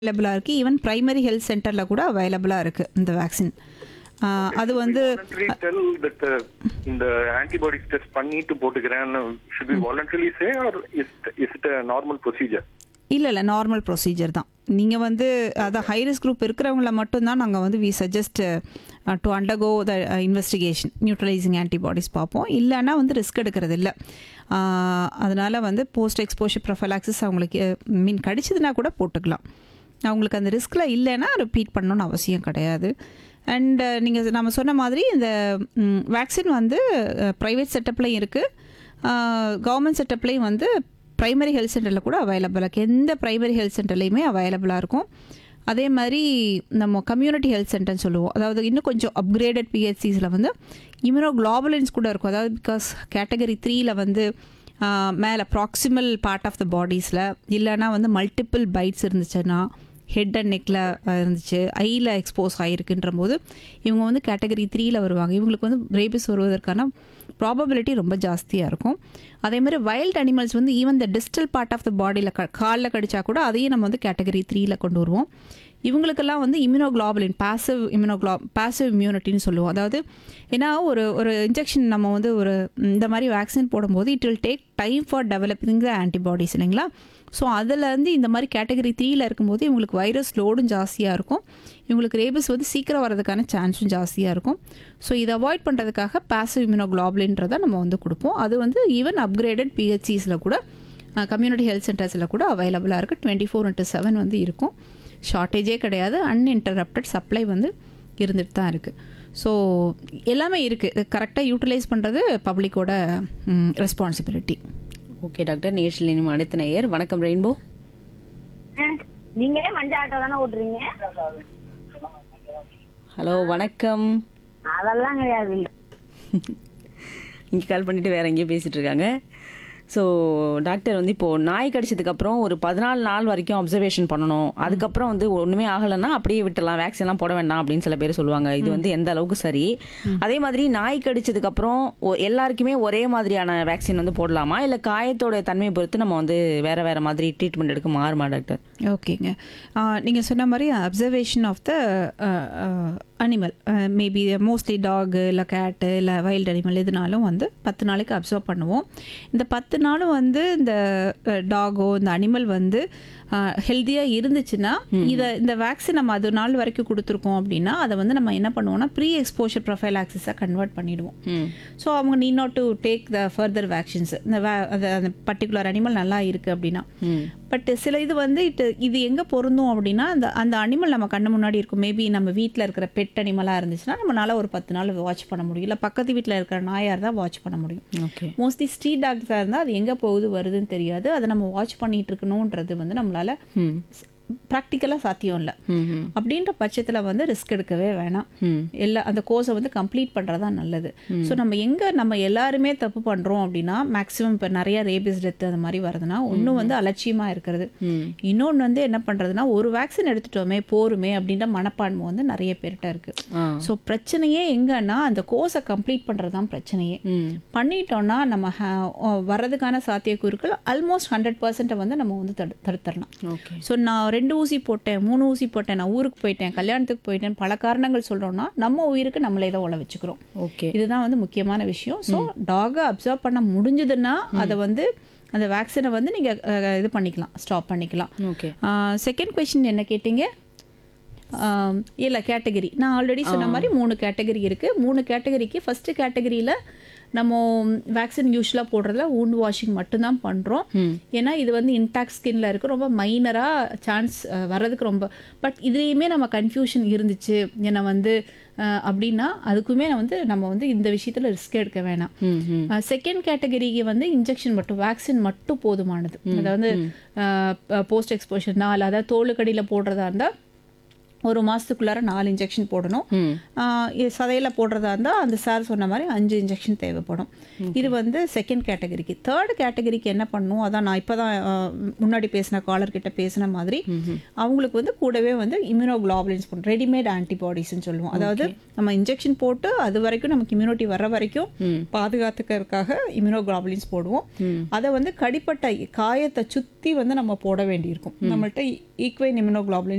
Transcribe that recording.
அவைலபிளாக இருக்குது even primary health சென்டரில் கூட அவைலபிளாக இருக்குது இந்த வேக்சின் அது வந்து voluntarily tell that uh, இந்த antibodies test பண்ணிட்டு போட்டுக்கிறேன்னு should we voluntarily say or is is it a normal procedure இல்லை இல்லை நார்மல் ப்ரொசீஜர் தான் நீங்கள் வந்து அதான் ஹை ரிஸ்க் குரூப் இருக்கிறவங்கள மட்டும்தான் நாங்கள் வந்து we suggest to undergo the investigation neutralising antibodies பார்ப்போம் இல்லைன்னா வந்து ரிஸ்க் எடுக்கிறது இல்லை அதனால் வந்து போஸ்ட் எக்ஸ்போஷர் ப்ரொஃபலாக்சிஸ் அவங்களுக்கு மீன் கடிச்சதுன்னா கூட போட்டுக்கலாம் அவங்களுக்கு அந்த ரிஸ்கில் இல்லைன்னா ரிப்பீட் பண்ணணும்னு அவசியம் கிடையாது அண்ட் நீங்கள் நம்ம சொன்ன மாதிரி இந்த வேக்சின் வந்து ப்ரைவேட் செட்டப்லையும் இருக்குது கவர்மெண்ட் செட்டப்லேயும் வந்து ப்ரைமரி ஹெல்த் சென்டரில் கூட அவைலபிளாக இருக்குது எந்த ப்ரைமரி ஹெல்த் சென்டர்லேயுமே அவைலபிளாக இருக்கும் அதே மாதிரி நம்ம கம்யூனிட்டி ஹெல்த் சென்டர்னு சொல்லுவோம் அதாவது இன்னும் கொஞ்சம் அப்கிரேடட் பிஹெச்சிஸில் வந்து இம்யூனோக்ளோபுலின்ஸ் கூட இருக்கும் அதாவது பிகாஸ் கேட்டகரி த்ரீயில் வந்து மேலே ப்ராக்சிமல் பார்ட் ஆஃப் த பாடிஸில் இல்லைன்னா வந்து மல்டிபிள் பைட்ஸ் இருந்துச்சுன்னா ஹெட் அண்ட் நெக்கில் இருந்துச்சு ஐயில் எக்ஸ்போஸ் ஆகிருக்குன்ற போது இவங்க வந்து கேட்டகரி த்ரீயில் வருவாங்க இவங்களுக்கு வந்து ரேபிஸ் வருவதற்கான ப்ராபபிலிட்டி ரொம்ப ஜாஸ்தியாக இருக்கும் அதே மாதிரி வைல்ட் அனிமல்ஸ் வந்து even the distal part of the பாடியில் க காலில் கடிச்சா கூட அதையும் நம்ம வந்து கேட்டகரி த்ரீயில் கொண்டு வருவோம் இவங்களுக்கெல்லாம் வந்து இம்யூனோக்ளாபுலின் பாசிவ் இம்யூனோக்ளா பாசிவ் இம்யூனிட்டின்னு சொல்லுவோம் அதாவது ஏன்னா ஒரு ஒரு இன்ஜெக்ஷன் நம்ம வந்து ஒரு இந்த மாதிரி வேக்சின் போடும்போது it will take time for developing the antibodies இல்லைங்களா ஸோ அதுலேருந்து இந்த மாதிரி கேட்டகரி த்ரீயில் இருக்கும்போது இவங்களுக்கு வைரஸ் லோடும் ஜாஸ்தியாக இருக்கும் இவங்களுக்கு ரேபிஸ் வந்து சீக்கிரம் வரதுக்கான சான்ஸும் ஜாஸ்தியாக இருக்கும் ஸோ இதை அவாய்ட் பண்ணுறதுக்காக பாசிவ் இம்யூனோக்ளாபுலின்றதை நம்ம வந்து கொடுப்போம் அது வந்து ஈவன் அப்கிரேடட் பிஹெச்சிஸில் கூட கம்யூனிட்டி ஹெல்த் சென்டர்ஸில் கூட அவைலபிளாக இருக்குது டுவெண்ட்டி ஃபோர் இன்ட்டு செவன் வந்து இருக்கும் ஷார்ட்டேஜே கிடையாது அன்இன்டரப்டட் சப்ளை வந்து இருந்துட்டு தான் இருக்குது ஸோ எல்லாமே இருக்குது கரெக்டாக யூட்டிலைஸ் பண்ணுறது பப்ளிக்கோட ரெஸ்பான்சிபிலிட்டி ஓகே டாக்டர் நேஷில் இனிமே அடுத்த நேயர் வணக்கம் ரெயின்போ நீங்களே மஞ்சள் ஆட்டோ தானே ஓட்டுறீங்க ஹலோ வணக்கம் அதெல்லாம் கிடையாது இங்கே கால் பண்ணிட்டு வேற எங்கேயோ பேசிட்டு இருக்காங்க ஸோ டாக்டர் வந்து இப்போ நாய் கடிச்சதுக்கு அப்புறம் ஒரு பதினாலு நாள் வரைக்கும் அப்சர்வேஷன் பண்ணணும் அதுக்கப்புறம் வந்து ஒண்ணுமே ஆகலைன்னா அப்படியே விட்டுலாம் வேக்சின் எல்லாம் போட வேண்டாம் அப்படின்னு சில பேர் சொல்லுவாங்க இது வந்து எந்த அளவுக்கு சரி அதே மாதிரி நாய் கடிச்சதுக்கு அப்புறம் ஒ- எல்லாருக்குமே ஒரே மாதிரியான வேக்சின் வந்து போடலாமா இல்லை காயத்தோட தன்மையை பொறுத்து நம்ம வந்து வேற வேற மாதிரி ட்ரீட்மெண்ட் எடுக்க மாறுமா டாக்டர் ஓகேங்க நீங்கள் சொன்ன மாதிரி observation of the animal maybe mostly dog இல்லை கேட்டு இல்லை வைல்ட் அனிமல் எதுனாலும் வந்து பத்து நாளைக்கு அப்சர்வ் பண்ணுவோம் இந்த பத்து நாளும் வந்து இந்த டாகோ இந்த அனிமல் வந்து ஹெல்த்தியாக இருந்துச்சுன்னா இதை இந்த வேக்சின் நம்ம அது நாள் வரைக்கும் கொடுத்துருக்கோம் அப்படின்னா அதை வந்து நம்ம என்ன பண்ணுவோம்னா ப்ரீ எக்ஸ்போஷர் ப்ரொஃபைல் ஆக்சிஸாக கன்வெர்ட் பண்ணிடுவோம் ஸோ அவங்க need not to take the further vaccines இந்த வே- அது அந்த பர்டிகுலர் அனிமல் நல்லா இருக்குது அப்படின்னா பட் சில இது வந்து இட் இது எங்கே பொருந்தும் அப்படின்னா அந்த அந்த அனிமல் நம்ம கண்ணு முன்னாடி இருக்கும் மேபி நம்ம வீட்டில் இருக்கிற பெட் அனிமலாக இருந்துச்சுன்னா நம்மளால ஒரு பத்து நாள் வாட்ச் பண்ண முடியும் இல்லை பக்கத்து வீட்டில் இருக்கிற நாயாக இருந்தால் வாட்ச் பண்ண முடியும் ஓகே மோஸ்ட்லி ஸ்ட்ரீட் டாக்ஸாக இருந்தால் அது எங்கே போகுது வருதுன்னு தெரியாது அதை நம்ம வாட்ச் பண்ணிட்டு இருக்கணுன்றது வந்து நம்மளால ப்ராக்டிக்கலாக சாத்தியம் இல்லை அப்படின்ற பட்சத்தில் வந்து ரிஸ்க் எடுக்கவே வேணாம் எல்லா அந்த கோர்ஸை வந்து கம்ப்ளீட் பண்ணுறது தான் நல்லது ஸோ நம்ம எங்கே நம்ம எல்லாருமே தப்பு பண்ணுறோம் அப்படின்னா மேக்ஸிமம் இப்போ நிறைய ரேபிஸ் டெத் அந்த மாதிரி வருதுன்னா ஒன்று வந்து அலட்சியமாக இருக்கிறது இன்னொன்று வந்து என்ன பண்ணுறதுன்னா ஒரு வேக்சின் எடுத்துட்டோமே போருமே அப்படின்ற மனப்பான்மை வந்து நிறைய பேர்கிட்ட இருக்கு ஸோ பிரச்சனையே எங்கன்னா அந்த கோர்ஸை கம்ப்ளீட் பண்ணுறது தான் பிரச்சனையே பண்ணிட்டோம்னா நம்ம ha- வர்றதுக்கான சாத்தியக்கூறுகள் ஆல்மோஸ்ட் ஹண்ட்ரட் பர்சன்ட்டை வந்து நம்ம வந்து தடு தடுத்துடலாம் ஓகே ஸோ நான் ரெண்டு ஊசி போட்டேன் மூணு ஊசி போட்டேன் நான் ஊருக்கு போயிட்டேன் கல்யாணத்துக்கு போயிட்டேன் பல காரணங்கள் சொல்கிறோம்னா நம்ம உயிருக்கு நம்மளே தான் உழ வச்சுக்கிறோம் ஓகே இதுதான் வந்து முக்கியமான விஷயம் ஸோ டாகை அப்சர்வ் பண்ண முடிஞ்சதுன்னா அதை வந்து அந்த வேக்சினை வந்து நீங்கள் இது பண்ணிக்கலாம் ஸ்டாப் பண்ணிக்கலாம் ஓகே செகண்ட் கொஷின் என்ன கேட்டீங்க இல்லை கேட்டகரி நான் ஆல்ரெடி சொன்ன மாதிரி மூணு கேட்டகரி இருக்குது மூணு கேட்டகரிக்கு ஃபஸ்ட்டு கேட்டகரியில் நம்ம வேக்சின் யூஸ்வலாக போடுறதுல wound வாஷிங் மட்டும்தான் பண்ணுறோம் ஏன்னா இது வந்து இன்டாக்ட் ஸ்கின்ல இருக்கு ரொம்ப மைனராக சான்ஸ் வர்றதுக்கு ரொம்ப பட் இதுலேயுமே நம்ம கன்ஃபியூஷன் இருந்துச்சு ஏன்னா வந்து அஹ், அப்படின்னா அதுக்குமே வந்து நம்ம வந்து இந்த விஷயத்தில் ரிஸ்க் எடுக்க வேணாம் செகண்ட் கேட்டகரிக்கு வந்து இன்ஜெக்ஷன் மட்டும் வேக்சின் மட்டும் போதுமானது அதாவது போஸ்ட் எக்ஸ்போஷர் நாலு அதாவது தோலுக்கடியில் போடுறதா இருந்தால் ஒரு மாதத்துக்குள்ளார நாலு இன்ஜெக்ஷன் போடணும் ஆஹ் இது சதையில் போடுறதா இருந்தால் அந்த சார் சொன்ன மாதிரி அஞ்சு இன்ஜெக்ஷன் தேவைப்படும் இது வந்து செகண்ட் கேட்டகரிக்கு தேர்ட் கேட்டகரிக்கு என்ன பண்ணும் அதான் நான் இப்போ தான் முன்னாடி பேசின காலர் கிட்ட பேசின மாதிரி அவங்களுக்கு வந்து கூடவே வந்து இம்யூனோகுளாபுலின்ஸ் பண்ணும் ரெடிமேட் ஆன்டிபாடிஸ்ன்னு சொல்லுவோம் அதாவது நம்ம இன்ஜெக்ஷன் போட்டு அது வரைக்கும் நமக்கு இம்யூனிட்டி வர்ற வரைக்கும் பாதுகாத்துக்கிறதுக்காக இம்யூனோகுளாபுலின்ஸ் போடுவோம் அதை வந்து கடிப்பட்ட காயத்தை சுற்றி வந்து நம்ம போட வேண்டியிருக்கும் நம்மள்ட்ட ஈக்வைன் இம்யூனோகுளாபுலின்